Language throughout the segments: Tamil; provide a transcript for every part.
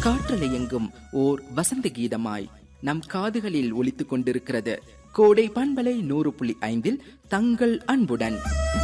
காற்றலை எங்கும் ஓர் வசந்த கீதமாய் நம் காதுகளில் ஒலித்துக் கொண்டிருக்கிறது கோடை பண்பலை நூறு புள்ளி ஐந்தில் தங்கள் அன்புடன்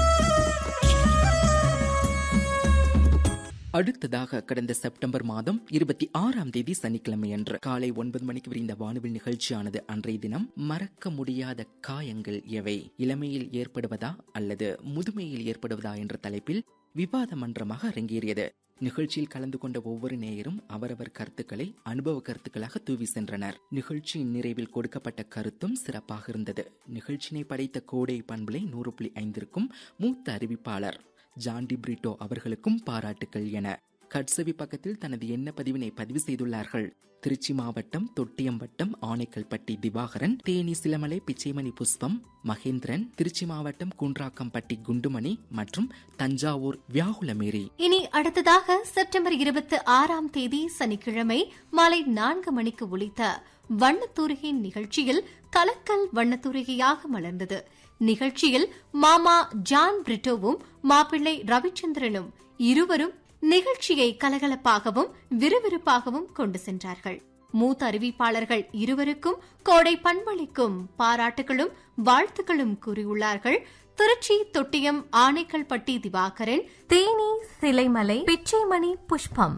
அடுத்ததாக கடந்த செப்டம்பர் மாதம் இருபத்தி ஆறாம் தேதி சனிக்கிழமை அன்று காலை ஒன்பது மணிக்கு விரிந்த வானவில் நிகழ்ச்சியானது அன்றைய தினம் மறக்க முடியாத காயங்கள் எவை இளமையில் ஏற்படுவதா அல்லது முதுமையில் ஏற்படுவதா என்ற தலைப்பில் விவாத மன்றமாக அரங்கேறியது நிகழ்ச்சியில் கலந்து கொண்ட ஒவ்வொரு நேயரும் அவரவர் கருத்துக்களை அனுபவ கருத்துக்களாக தூவி சென்றனர் நிகழ்ச்சியின் நிறைவில் கொடுக்கப்பட்ட கருத்தும் சிறப்பாக இருந்தது நிகழ்ச்சியினை படைத்த கோடை பண்புலை நூறு புள்ளி ஐந்திற்கும் மூத்த அறிவிப்பாளர் ஜான்டி பிரிட்டோ அவர்களுக்கும் பாராட்டுக்கள் என கட்சவி பக்கத்தில் தனது எண்ண பதிவினை பதிவு செய்துள்ளார்கள் திருச்சி மாவட்டம் தொட்டியம்பட்டம் ஆனைக்கல்பட்டி திவாகரன் தேனி சிலமலை பிச்சைமணி புஷ்பம் மகேந்திரன் திருச்சி மாவட்டம் குன்றாக்கம்பட்டி குண்டுமணி மற்றும் தஞ்சாவூர் வியாகுலமேரி இனி அடுத்ததாக செப்டம்பர் இருபத்தி ஆறாம் தேதி சனிக்கிழமை மாலை நான்கு மணிக்கு ஒலித்த வண்ணத்தூரிகையின் நிகழ்ச்சியில் கலக்கல் வண்ணத்தூரிகையாக மலர்ந்தது நிகழ்ச்சியில் மாமா ஜான் பிரிட்டோவும் மாப்பிள்ளை ரவிச்சந்திரனும் இருவரும் நிகழ்ச்சியை கலகலப்பாகவும் விறுவிறுப்பாகவும் கொண்டு சென்றார்கள் மூத்த அறிவிப்பாளர்கள் இருவருக்கும் கோடை பண்பளிக்கும் பாராட்டுகளும் வாழ்த்துக்களும் கூறியுள்ளார்கள் திருச்சி தொட்டியம் ஆனைக்கல்பட்டி திவாகரன் தேனி சிலைமலை பிச்சைமணி புஷ்பம்